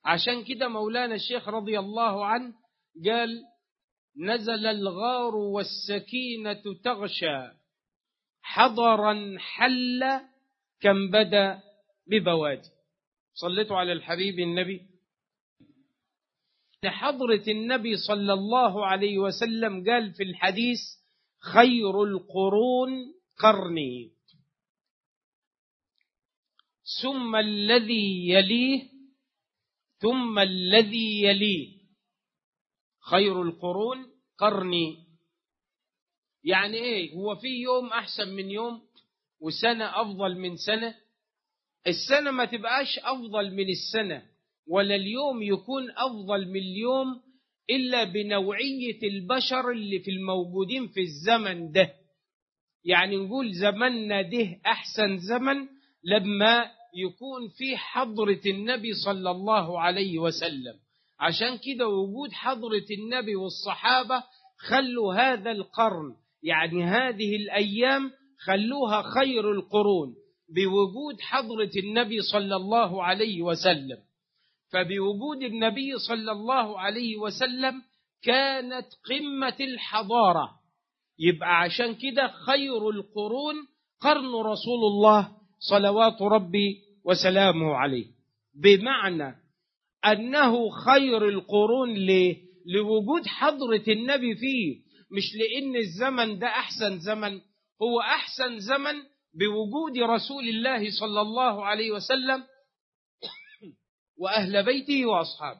عشان كده مولانا الشيخ رضي الله عنه قال نزل الغار والسكينة تغشى حضرا حل كم بدا ببوادي صليتوا على الحبيب النبي لحضرة النبي صلى الله عليه وسلم قال في الحديث خير القرون قرني ثم الذي يليه ثم الذي يليه خير القرون قرني يعني ايه هو في يوم احسن من يوم وسنة افضل من سنة السنة ما تبقاش افضل من السنة ولا اليوم يكون افضل من اليوم الا بنوعية البشر اللي في الموجودين في الزمن ده يعني نقول زمننا ده احسن زمن لما يكون في حضرة النبي صلى الله عليه وسلم عشان كده وجود حضرة النبي والصحابة خلوا هذا القرن يعني هذه الأيام خلوها خير القرون بوجود حضرة النبي صلى الله عليه وسلم فبوجود النبي صلى الله عليه وسلم كانت قمة الحضارة يبقى عشان كده خير القرون قرن رسول الله صلوات ربي وسلامه عليه بمعنى أنه خير القرون ليه؟ لوجود حضرة النبي فيه مش لأن الزمن ده أحسن زمن هو أحسن زمن بوجود رسول الله صلى الله عليه وسلم وأهل بيته وأصحابه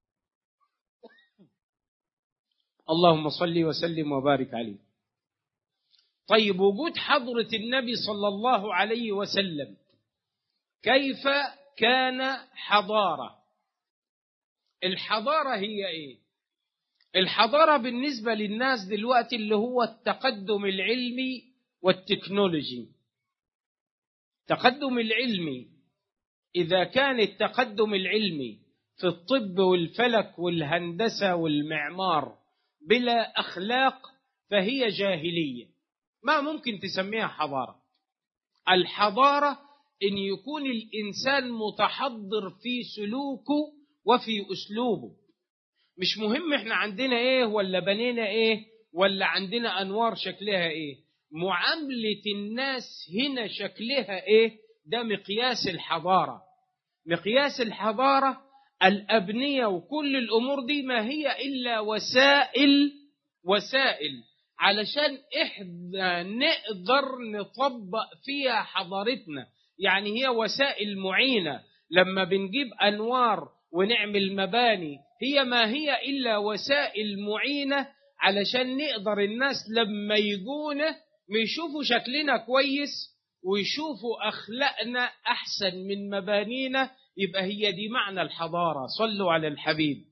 اللهم صل وسلم وبارك عليه طيب وجود حضرة النبي صلى الله عليه وسلم كيف كان حضارة الحضارة هي ايه الحضارة بالنسبة للناس دلوقتي اللي هو التقدم العلمي والتكنولوجي التقدم العلمي إذا كان التقدم العلمي في الطب والفلك والهندسة والمعمار بلا أخلاق فهي جاهلية ما ممكن تسميها حضارة الحضارة إن يكون الإنسان متحضر في سلوكه وفي أسلوبه مش مهم احنا عندنا ايه ولا بنينا ايه ولا عندنا أنوار شكلها ايه معاملة الناس هنا شكلها ايه ده مقياس الحضارة مقياس الحضارة الأبنية وكل الأمور دي ما هي إلا وسائل وسائل علشان إحنا نقدر نطبق فيها حضارتنا يعني هي وسائل معينة لما بنجيب أنوار ونعمل مباني هي ما هي إلا وسائل معينة علشان نقدر الناس لما يجونا يشوفوا شكلنا كويس ويشوفوا أخلاقنا أحسن من مبانينا يبقى هي دي معنى الحضارة صلوا على الحبيب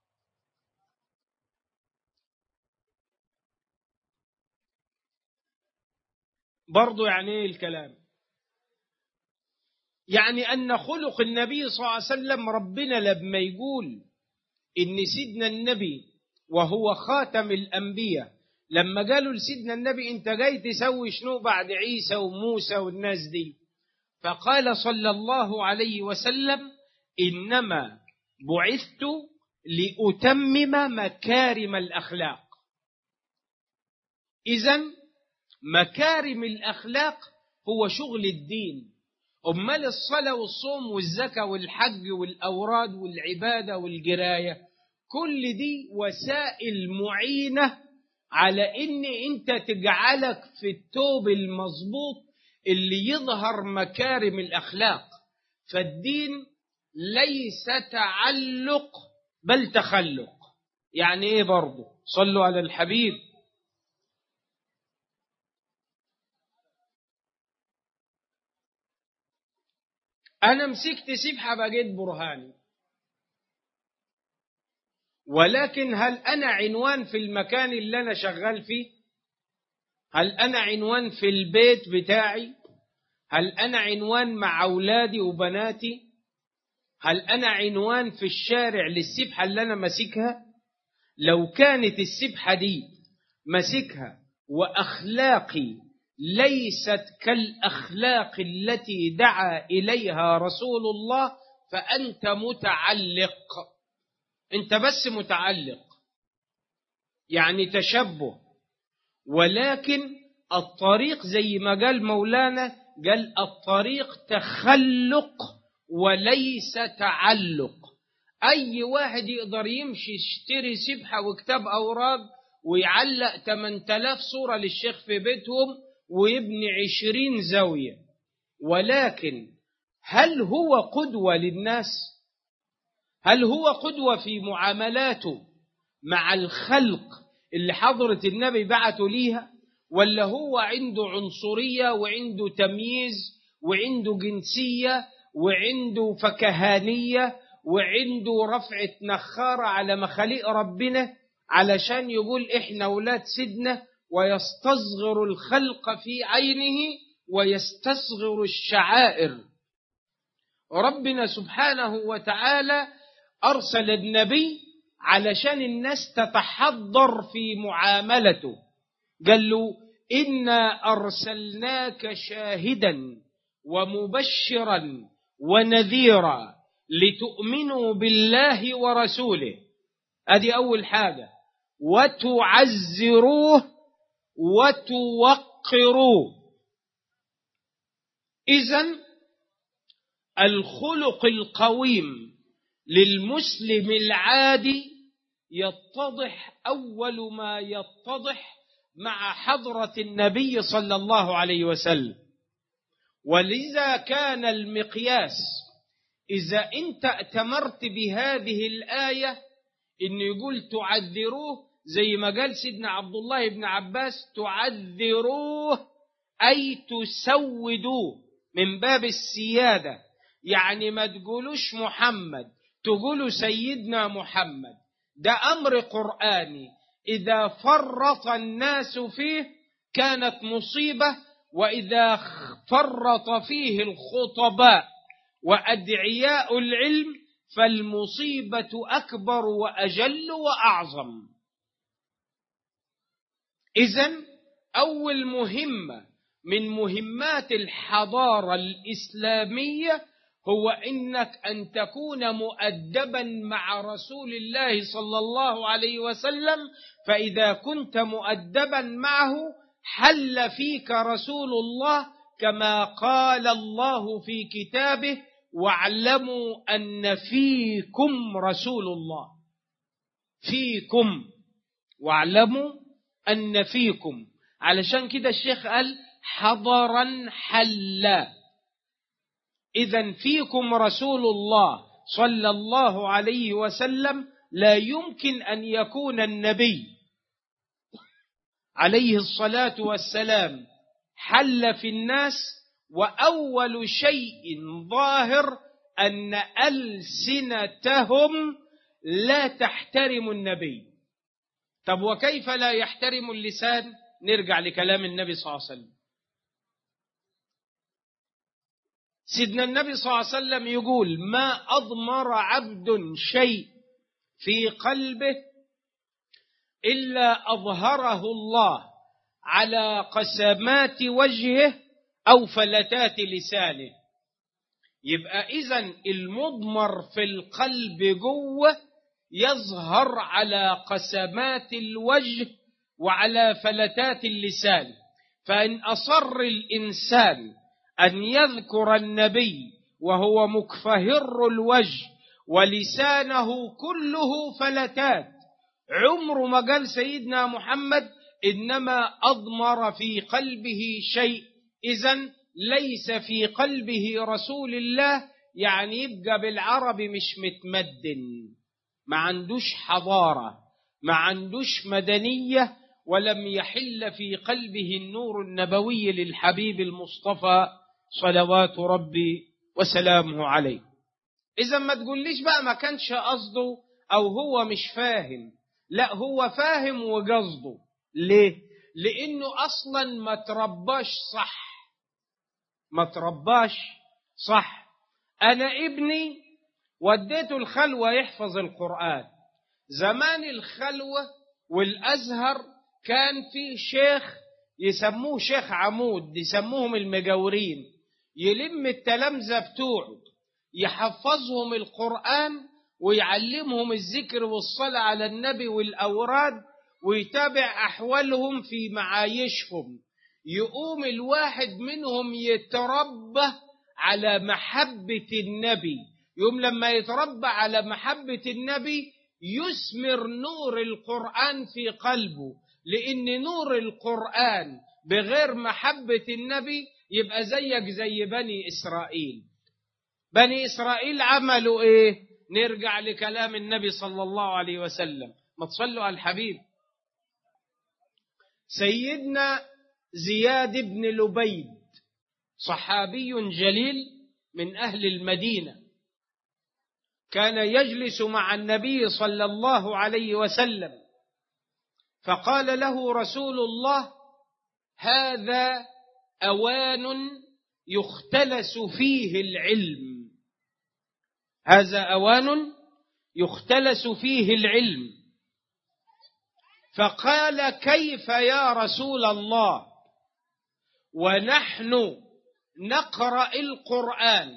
برضو يعني ايه الكلام يعني أن خلق النبي صلى الله عليه وسلم ربنا لما يقول إن سيدنا النبي وهو خاتم الأنبياء لما قالوا لسيدنا النبي أنت جاي تسوي شنو بعد عيسى وموسى والناس دي فقال صلى الله عليه وسلم إنما بعثت لأتمم مكارم الأخلاق إذا مكارم الأخلاق هو شغل الدين أمال الصلاة والصوم والزكاة والحج والأوراد والعبادة والجراية كل دي وسائل معينة على إن أنت تجعلك في التوب المظبوط اللي يظهر مكارم الأخلاق فالدين ليس تعلق بل تخلق يعني إيه برضه صلوا على الحبيب أنا مسكت سبحة بقيت برهاني ولكن هل أنا عنوان في المكان اللي أنا شغال فيه هل أنا عنوان في البيت بتاعي هل أنا عنوان مع أولادي وبناتي هل أنا عنوان في الشارع للسبحة اللي أنا ماسكها لو كانت السبحة دي ماسكها وأخلاقي ليست كالأخلاق التي دعا إليها رسول الله فأنت متعلق أنت بس متعلق يعني تشبه ولكن الطريق زي ما قال مولانا قال الطريق تخلق وليس تعلق أي واحد يقدر يمشي يشتري سبحة وكتاب أوراق ويعلق 8000 صورة للشيخ في بيتهم ويبني 20 زاوية ولكن هل هو قدوة للناس؟ هل هو قدوة في معاملاته مع الخلق اللي حضرة النبي بعته ليها؟ ولا هو عنده عنصرية وعنده تمييز وعنده جنسية وعنده فكهانية وعنده رفعة نخارة على مخاليق ربنا علشان يقول إحنا ولاد سيدنا ويستصغر الخلق في عينه ويستصغر الشعائر ربنا سبحانه وتعالى أرسل النبي علشان الناس تتحضر في معاملته قال له إنا أرسلناك شاهدا ومبشرا ونذيرا لتؤمنوا بالله ورسوله ادي اول حاجه وتعزروه وتوقروه اذا الخلق القويم للمسلم العادي يتضح اول ما يتضح مع حضره النبي صلى الله عليه وسلم ولذا كان المقياس إذا أنت ائتمرت بهذه الآية إنه يقول تعذروه زي ما قال سيدنا عبد الله بن عباس تعذروه أي تسودوه من باب السيادة يعني ما تقولوش محمد تقولوا سيدنا محمد ده أمر قرآني إذا فرط الناس فيه كانت مصيبة وإذا فرط فيه الخطباء وأدعياء العلم فالمصيبة أكبر وأجل وأعظم إذا أول مهمة من مهمات الحضارة الإسلامية هو إنك أن تكون مؤدبا مع رسول الله صلى الله عليه وسلم فإذا كنت مؤدبا معه حل فيك رسول الله كما قال الله في كتابه واعلموا ان فيكم رسول الله فيكم واعلموا ان فيكم علشان كده الشيخ قال حضرا حلا اذا فيكم رسول الله صلى الله عليه وسلم لا يمكن ان يكون النبي عليه الصلاه والسلام حل في الناس واول شيء ظاهر ان السنتهم لا تحترم النبي طب وكيف لا يحترم اللسان نرجع لكلام النبي صلى الله عليه وسلم سيدنا النبي صلى الله عليه وسلم يقول ما اضمر عبد شيء في قلبه الا اظهره الله على قسمات وجهه او فلتات لسانه يبقى اذا المضمر في القلب جوه يظهر على قسمات الوجه وعلى فلتات اللسان فان اصر الانسان ان يذكر النبي وهو مكفهر الوجه ولسانه كله فلتات عمر ما قال سيدنا محمد انما اضمر في قلبه شيء اذا ليس في قلبه رسول الله يعني يبقى بالعربي مش متمدن ما عندوش حضاره ما عندوش مدنيه ولم يحل في قلبه النور النبوي للحبيب المصطفى صلوات ربي وسلامه عليه اذا ما تقوليش بقى ما كانش قصده او هو مش فاهم لا هو فاهم وقصده ليه لانه اصلا ما ترباش صح ما ترباش صح انا ابني وديته الخلوه يحفظ القران زمان الخلوه والازهر كان في شيخ يسموه شيخ عمود يسموهم المجاورين يلم التلامذه بتوعه يحفظهم القرآن ويعلمهم الذكر والصلاة على النبي والأوراد ويتابع أحوالهم في معايشهم يقوم الواحد منهم يتربى على محبة النبي يوم لما يتربى على محبة النبي يثمر نور القرآن في قلبه لأن نور القرآن بغير محبة النبي يبقى زيك زي بني إسرائيل بني إسرائيل عملوا إيه نرجع لكلام النبي صلى الله عليه وسلم ما تصلوا على الحبيب سيدنا زياد بن لبيد صحابي جليل من أهل المدينة كان يجلس مع النبي صلى الله عليه وسلم فقال له رسول الله هذا اوان يختلس فيه العلم هذا اوان يختلس فيه العلم فقال كيف يا رسول الله ونحن نقرا القران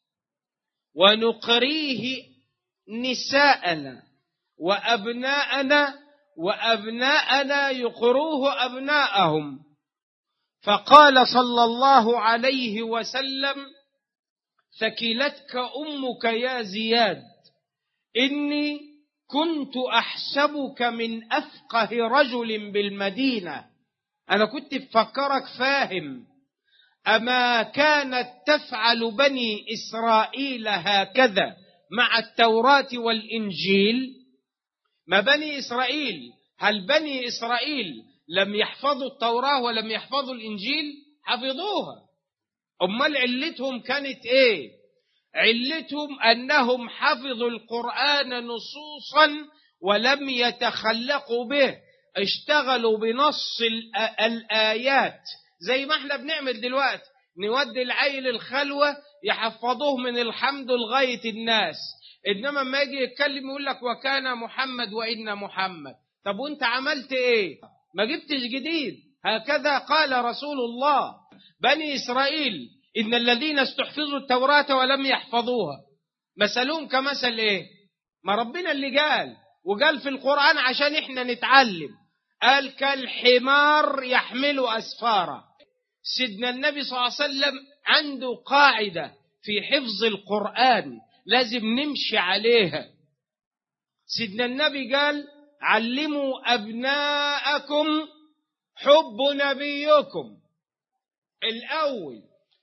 ونقريه نساءنا وابناءنا وابناءنا يقروه ابناءهم فقال صلى الله عليه وسلم ثكلتك امك يا زياد اني كنت احسبك من افقه رجل بالمدينه انا كنت بفكرك فاهم اما كانت تفعل بني اسرائيل هكذا مع التوراه والانجيل ما بني اسرائيل هل بني اسرائيل لم يحفظوا التوراه ولم يحفظوا الانجيل حفظوها امال علتهم كانت ايه علتهم انهم حفظوا القران نصوصا ولم يتخلقوا به اشتغلوا بنص الايات زي ما احنا بنعمل دلوقتي نودي العيل الخلوه يحفظوه من الحمد لغايه الناس انما لما يجي يتكلم يقول لك وكان محمد وان محمد طب وانت عملت ايه ما جبتش جديد هكذا قال رسول الله بني اسرائيل ان الذين استحفظوا التوراه ولم يحفظوها مثلهم كمثل ايه ما ربنا اللي قال وقال في القران عشان احنا نتعلم قال كالحمار يحمل اسفارا سيدنا النبي صلى الله عليه وسلم عنده قاعده في حفظ القران لازم نمشي عليها سيدنا النبي قال علموا أبناءكم حب نبيكم الأول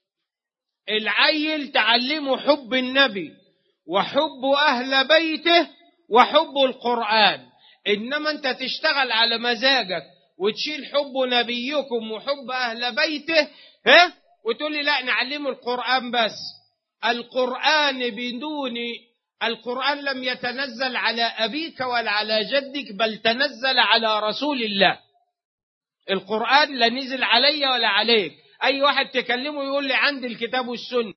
العيل تعلمه حب النبي وحب أهل بيته وحب القرآن إنما أنت تشتغل على مزاجك وتشيل حب نبيكم وحب أهل بيته ها وتقول لي لا نعلمه القرآن بس القرآن بدون القرآن لم يتنزل على أبيك ولا على جدك بل تنزل على رسول الله القرآن لا نزل علي ولا عليك أي واحد تكلمه يقول لي عندي الكتاب والسنة